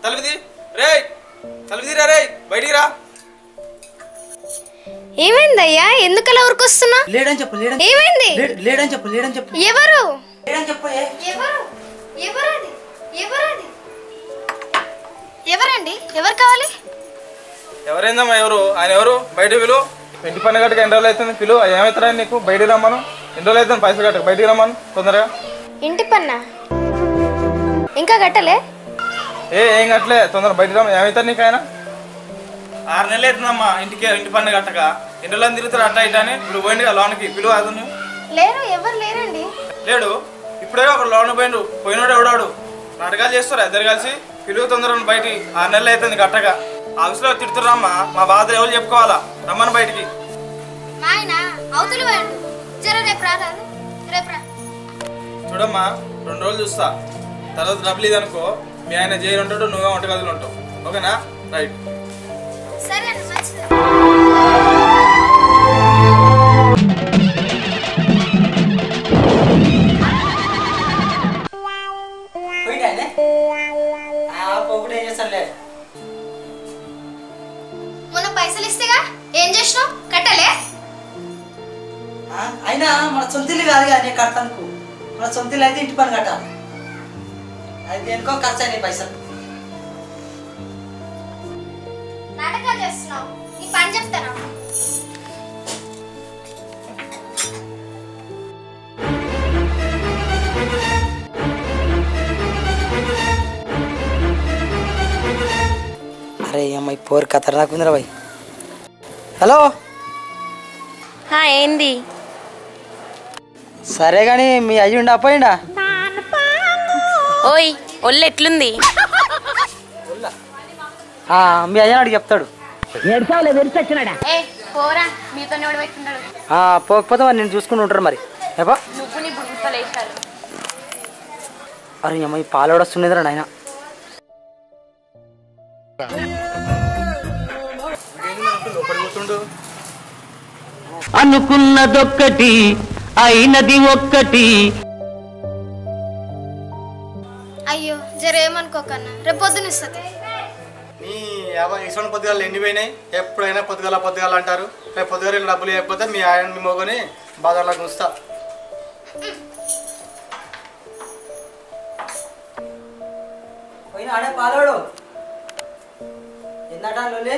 తలుపుది రే తలుపుదిరా రే బయటికి రా ఏమైందయ్యా ఎందుకలా ఊరుకొస్తున్నా లేడని చెప్పు లేడని ఏమైంది లేడ్- లేడని చెప్పు లేడని చెప్పు ఎవరు లేడని చెప్పు ఏ. ఎవరు ఎవరది ఎవరది ఎవరండి ఎవరు కావాలి ఎవరైందమ్మా ఎవరు ఆయన ఎవరు బయట పిలు ఇంటి పని గట్టుకు ఎన్ని రోజులు అవుతుంది పిలు ఏమవుతారా నీకు బయటికి రమ్మను ఎన్ని రోజులు అవుతుంది పైసలు గట్టుకు బయటికి రమ్మను తొందరగా ఇంటి పన్నా ఇంకా కట్టలే ఏ ఏం కట్టలే తొందరగా బయటికి రమ్మ ఏమవుతారు నీకు ఆయన ఆరు నెలలు అవుతుందమ్మా ఇంటికి ఇంటి పన్ను కట్టక ఎన్ని రోజులు తిరుగుతారు అట్ట ఇట్ట అని ఇప్పుడు పోయింది లోన్కి పిలువ అది నువ్వు లేరు ఎవరు లేరండి లేడు ఇప్పుడే ఒక లోన్ పోయిండు పోయినాడు ఎవడాడు నాటకాలు చేస్తారు ఇద్దరు కలిసి పిలువ తొందరగా బయటికి ఆరు నెలలు అవుతుంది కట్టక ఆఫీస్లో తిడుతుర్రమ్మా మా బాధ ఎవరు చెప్పుకోవాలా రమ్మని బయటికి మా ఆయన అవతలి పోయండు జర రేపు రాదా రేపు రా చూడమ్మా రెండు రోజులు చూస్తా తర్వాత డబ్బులు ఇదనుకో మీ ఆయన జైలు ఉంటాడు నువ్వే వంటగదిలో ఉంటావు ఓకేనా రైట్ సరే అండి మంచిది పోయిండు ఆయన ఆ పోకుండా ఏం చేస్తానులే మొన్న పైసలు ఇస్తేగా ఏం చేసినావు కట్టలే ఆ, అయినా మన సొంతిల్లు కాదు కానీ కడతానుకు మన సొంతిల్లు అయితే ఇంటి పని కట్టాలి అది దేనికో ఖర్చు అయినాయి పైసలు నాటకాలు చేస్తున్నావు నీ పని చెప్తాను అరే అమ్మాయి పోరు ఖతర్నాక్ ఉందిరా బాయ్ హలో ఏంది సరే కానీ మీ అయ్యి ఉండా పోయిండా ఓయ్ ఒళ్ళు ఎట్లుంది ఆ, మీ అయ్యని అడిగి చెప్తాడు ఏ పోరా మీతో ఎవడు పెట్టున్నాడు ఆ, పోకపోతే మరి నేను చూసుకుని ఉంటారు మరి ఏపా నువ్వు నీ బుడుగుతలు వేసారు అరే అమ్మాయి పాలు వస్తుండేదిరా నాయన లోపలి కూర్చుండు అనుకున్నదొక్కటి అయినది ఒక్కటి అయ్యో జర ఏమనుకోకన్నా రేపు పొద్దున ఇస్తుంది నీ యాభై ఇసుకొని పొద్దుగాలు ఎండిపోయినాయి ఎప్పుడైనా పొద్దుగాల పొద్దుగాల అంటారు రేపు పొద్దుగాల డబ్బులు లేకపోతే మీ ఆయన మీ మొగని బాధలా ఉంచుతా పోయిన ఆడే పాలోడు ఎన్నటా లోలే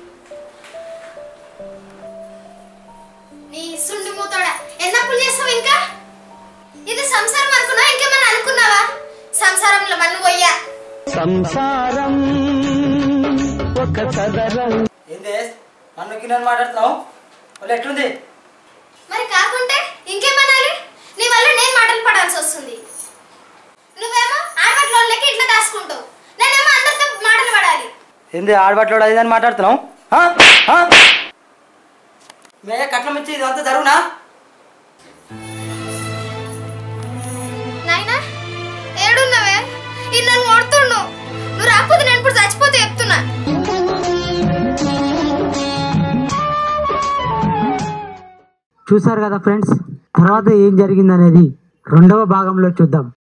నీ సుండి మూతాడా ఎన్నప్పులు చేస్తావు ఇంకా ఇది సంసారం అనుకున్నావా ఇంకేమన్నా అనుకున్నావా సంసారంలో మన్ను పోయ్యా సంసారం ఒక సదరం ఏందే నన్ను గిన్నె మాట్లాడుతున్నావు వాళ్ళు ఎట్లుంది మరి కాకుంటే ఇంకేమనాలి నీ వల్ల నేను మాటలు పడాల్సి వస్తుంది నువ్వేమో ఆడపట్లోళ్ళకి ఇట్లా దాచుకుంటావు నేనేమో అందరితో మాటలు పడాలి ఏంది ఆడబట్టలోడు అది అని మాట్లాడుతున్నావు ఆ? ఆ? మీ అయ్య కట్నం ఇచ్చి ఇదంతా జరుగునా నాయనా ఏడున్నావే ఇది నన్ను కొడుతుండు నువ్వు రాకపోతే నేను ఇప్పుడు చచ్చిపోతే చెప్తున్నా చూసారు కదా ఫ్రెండ్స్ తర్వాత ఏం జరిగిందనేది రెండవ భాగంలో చూద్దాం